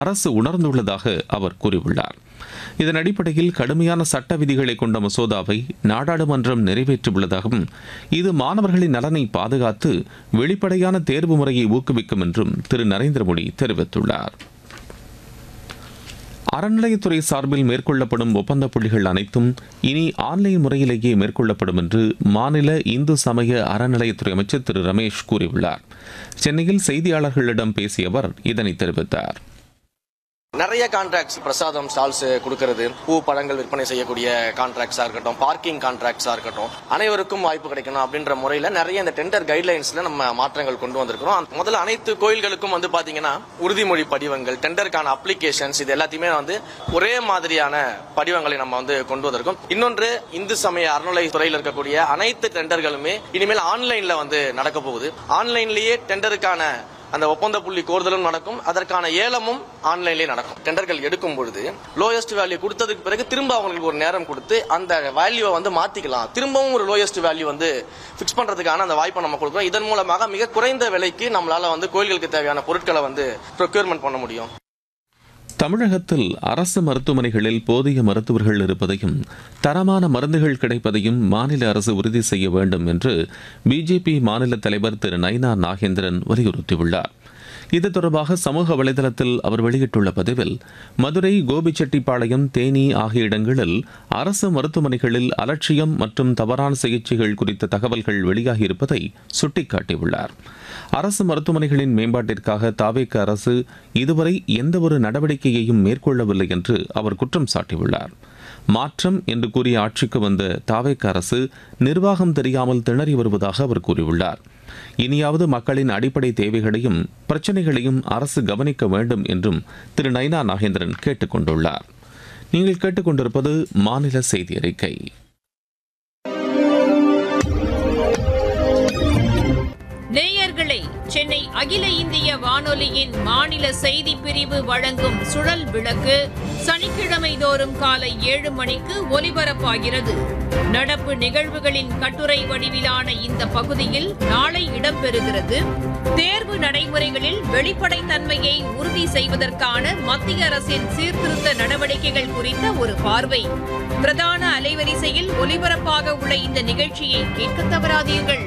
அரசு உணர்ந்துள்ளதாக அவர் கூறியுள்ளார் இதன் அடிப்படையில் கடுமையான சட்ட விதிகளை கொண்ட மசோதாவை நாடாளுமன்றம் நிறைவேற்றியுள்ளதாகவும் இது மாணவர்களின் நலனை பாதுகாத்து வெளிப்படையான தேர்வு முறையை ஊக்குவிக்கும் என்றும் திரு நரேந்திர மோடி தெரிவித்துள்ளார் அறநிலையத்துறை சார்பில் மேற்கொள்ளப்படும் ஒப்பந்த புள்ளிகள் அனைத்தும் இனி ஆன்லைன் முறையிலேயே மேற்கொள்ளப்படும் என்று மாநில இந்து சமய அறநிலையத்துறை அமைச்சர் திரு ரமேஷ் கூறியுள்ளார் சென்னையில் செய்தியாளர்களிடம் பேசிய அவர் இதனை தெரிவித்தார் நிறைய கான்ட்ராக்ட்ஸ் பிரசாதம் ஸ்டால்ஸ் கொடுக்கறது பூ பழங்கள் விற்பனை செய்யக்கூடிய கான்ட்ராக்ட்ஸா இருக்கட்டும் பார்க்கிங் கான்ட்ராக்ட்ஸா இருக்கட்டும் அனைவருக்கும் வாய்ப்பு கிடைக்கணும் அப்படின்ற முறையில நிறைய இந்த டெண்டர் கைட்லைன்ஸ்ல நம்ம மாற்றங்கள் கொண்டு வந்திருக்கிறோம் முதல்ல அனைத்து கோயில்களுக்கும் வந்து பாத்தீங்கன்னா உறுதிமொழி படிவங்கள் டெண்டருக்கான அப்ளிகேஷன்ஸ் இது எல்லாத்தையுமே வந்து ஒரே மாதிரியான படிவங்களை நம்ம வந்து கொண்டு வந்திருக்கோம் இன்னொன்று இந்து சமய அறநிலை துறையில் இருக்கக்கூடிய அனைத்து டெண்டர்களுமே இனிமேல் ஆன்லைன்ல வந்து நடக்க போகுது ஆன்லைன்லயே டெண்டருக்கான அந்த ஒப்பந்த புள்ளி கோருதலும் நடக்கும் அதற்கான ஏலமும் ஆன்லைன்லேயே நடக்கும் டெண்டர்கள் எடுக்கும் பொழுது லோயஸ்ட் வேல்யூ கொடுத்ததுக்கு பிறகு திரும்ப அவங்களுக்கு ஒரு நேரம் கொடுத்து அந்த வேல்யூவை வந்து மாத்திக்கலாம் திரும்பவும் ஒரு லோயஸ்ட் வேல்யூ வந்து ஃபிக்ஸ் பண்றதுக்கான அந்த வாய்ப்பை நம்ம கொடுக்குறோம் இதன் மூலமாக மிக குறைந்த விலைக்கு நம்மளால வந்து கோயில்களுக்கு தேவையான பொருட்களை வந்து ப்ரொக்யூர்மெண்ட் பண்ண முடியும் தமிழகத்தில் அரசு மருத்துவமனைகளில் போதிய மருத்துவர்கள் இருப்பதையும் தரமான மருந்துகள் கிடைப்பதையும் மாநில அரசு உறுதி செய்ய வேண்டும் என்று பிஜேபி மாநில தலைவர் திரு நைனா நாகேந்திரன் வலியுறுத்தியுள்ளார் இது தொடர்பாக சமூக வலைதளத்தில் அவர் வெளியிட்டுள்ள பதிவில் மதுரை கோபிச்செட்டிப்பாளையம் தேனி ஆகிய இடங்களில் அரசு மருத்துவமனைகளில் அலட்சியம் மற்றும் தவறான சிகிச்சைகள் குறித்த தகவல்கள் வெளியாகியிருப்பதை சுட்டிக்காட்டியுள்ளார் அரசு மருத்துவமனைகளின் மேம்பாட்டிற்காக தாவேக்க அரசு இதுவரை எந்தவொரு நடவடிக்கையையும் மேற்கொள்ளவில்லை என்று அவர் குற்றம் சாட்டியுள்ளார் மாற்றம் என்று கூறிய ஆட்சிக்கு வந்த தாவேக்க அரசு நிர்வாகம் தெரியாமல் திணறி வருவதாக அவர் கூறியுள்ளார் இனியாவது மக்களின் அடிப்படை தேவைகளையும் பிரச்சனைகளையும் அரசு கவனிக்க வேண்டும் என்றும் திரு நைனா நாகேந்திரன் கேட்டுக் கொண்டுள்ளார் நீங்கள் கேட்டுக்கொண்டிருப்பது மாநில செய்தி அறிக்கை நேயர்களே சென்னை அகில இந்திய வானொலியின் மாநில செய்தி பிரிவு வழங்கும் சுழல் விளக்கு சனிக்கிழமை தோறும் காலை ஏழு மணிக்கு ஒலிபரப்பாகிறது நடப்பு நிகழ்வுகளின் கட்டுரை வடிவிலான இந்த பகுதியில் நாளை இடம்பெறுகிறது தேர்வு நடைமுறைகளில் வெளிப்படைத்தன்மையை உறுதி செய்வதற்கான மத்திய அரசின் சீர்திருத்த நடவடிக்கைகள் குறித்த ஒரு பார்வை பிரதான அலைவரிசையில் ஒலிபரப்பாக உள்ள இந்த நிகழ்ச்சியை கேட்க தவறாதீர்கள்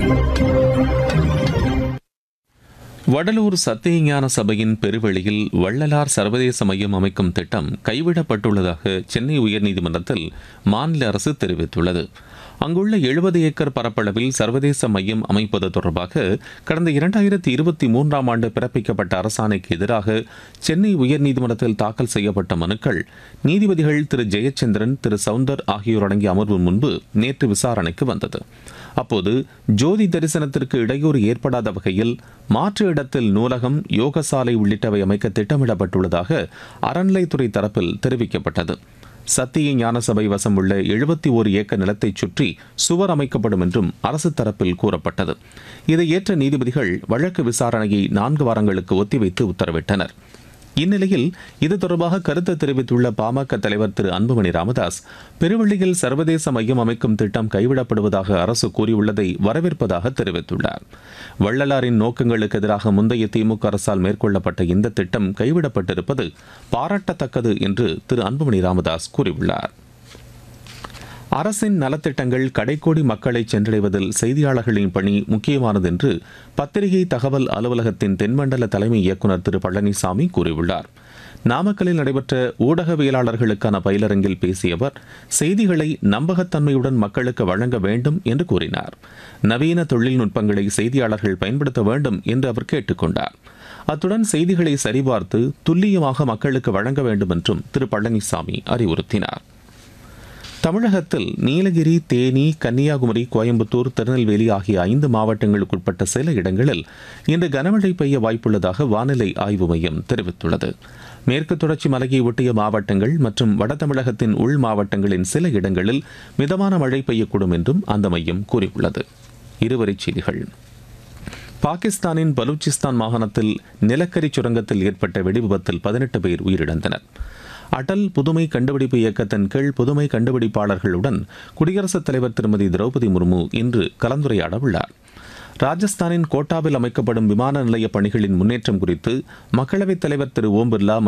வடலூர் சத்தியஞான சபையின் பெருவெளியில் வள்ளலார் சர்வதேச மையம் அமைக்கும் திட்டம் கைவிடப்பட்டுள்ளதாக சென்னை உயர்நீதிமன்றத்தில் மாநில அரசு தெரிவித்துள்ளது அங்குள்ள எழுபது ஏக்கர் பரப்பளவில் சர்வதேச மையம் அமைப்பது தொடர்பாக கடந்த இரண்டாயிரத்தி இருபத்தி மூன்றாம் ஆண்டு பிறப்பிக்கப்பட்ட அரசாணைக்கு எதிராக சென்னை உயர்நீதிமன்றத்தில் தாக்கல் செய்யப்பட்ட மனுக்கள் நீதிபதிகள் திரு ஜெயச்சந்திரன் திரு சவுந்தர் ஆகியோர் அடங்கிய அமர்வு முன்பு நேற்று விசாரணைக்கு வந்தது அப்போது ஜோதி தரிசனத்திற்கு இடையூறு ஏற்படாத வகையில் மாற்று இடத்தில் நூலகம் யோகசாலை உள்ளிட்டவை அமைக்க திட்டமிடப்பட்டுள்ளதாக அறநிலைத்துறை தரப்பில் தெரிவிக்கப்பட்டது சத்திய ஞான சபை வசம் உள்ள எழுபத்தி ஓரு ஏக்கர் நிலத்தைச் சுற்றி சுவர் அமைக்கப்படும் என்றும் அரசு தரப்பில் கூறப்பட்டது இதை ஏற்ற நீதிபதிகள் வழக்கு விசாரணையை நான்கு வாரங்களுக்கு ஒத்திவைத்து உத்தரவிட்டனர் இந்நிலையில் இது தொடர்பாக கருத்து தெரிவித்துள்ள பாமக தலைவர் திரு அன்புமணி ராமதாஸ் பெருவள்ளியில் சர்வதேச மையம் அமைக்கும் திட்டம் கைவிடப்படுவதாக அரசு கூறியுள்ளதை வரவேற்பதாக தெரிவித்துள்ளார் வள்ளலாரின் நோக்கங்களுக்கு எதிராக முந்தைய திமுக அரசால் மேற்கொள்ளப்பட்ட இந்த திட்டம் கைவிடப்பட்டிருப்பது பாராட்டத்தக்கது என்று திரு அன்புமணி ராமதாஸ் கூறியுள்ளார் அரசின் நலத்திட்டங்கள் கடைக்கோடி மக்களை சென்றடைவதில் செய்தியாளர்களின் பணி முக்கியமானது என்று பத்திரிகை தகவல் அலுவலகத்தின் தென்மண்டல தலைமை இயக்குநர் திரு பழனிசாமி கூறியுள்ளார் நாமக்கல்லில் நடைபெற்ற ஊடகவியலாளர்களுக்கான பயிலரங்கில் பேசிய அவர் செய்திகளை நம்பகத்தன்மையுடன் மக்களுக்கு வழங்க வேண்டும் என்று கூறினார் நவீன தொழில்நுட்பங்களை செய்தியாளர்கள் பயன்படுத்த வேண்டும் என்று அவர் கேட்டுக்கொண்டார் அத்துடன் செய்திகளை சரிபார்த்து துல்லியமாக மக்களுக்கு வழங்க வேண்டும் என்றும் திரு பழனிசாமி அறிவுறுத்தினார் தமிழகத்தில் நீலகிரி தேனி கன்னியாகுமரி கோயம்புத்தூர் திருநெல்வேலி ஆகிய ஐந்து மாவட்டங்களுக்குட்பட்ட சில இடங்களில் இன்று கனமழை பெய்ய வாய்ப்புள்ளதாக வானிலை ஆய்வு மையம் தெரிவித்துள்ளது மேற்கு தொடர்ச்சி மலையை ஒட்டிய மாவட்டங்கள் மற்றும் வட தமிழகத்தின் உள் மாவட்டங்களின் சில இடங்களில் மிதமான மழை பெய்யக்கூடும் என்றும் அந்த மையம் கூறியுள்ளது இருவரிச் செய்திகள் பாகிஸ்தானின் பலூச்சிஸ்தான் மாகாணத்தில் நிலக்கரி சுரங்கத்தில் ஏற்பட்ட வெடிவிபத்தில் பதினெட்டு பேர் உயிரிழந்தனர் அடல் புதுமை கண்டுபிடிப்பு இயக்கத்தின் கீழ் புதுமை கண்டுபிடிப்பாளர்களுடன் குடியரசுத் தலைவர் திருமதி திரௌபதி முர்மு இன்று கலந்துரையாட உள்ளார் ராஜஸ்தானின் கோட்டாவில் அமைக்கப்படும் விமான நிலைய பணிகளின் முன்னேற்றம் குறித்து மக்களவைத் தலைவர் திரு ஓம் பிர்லா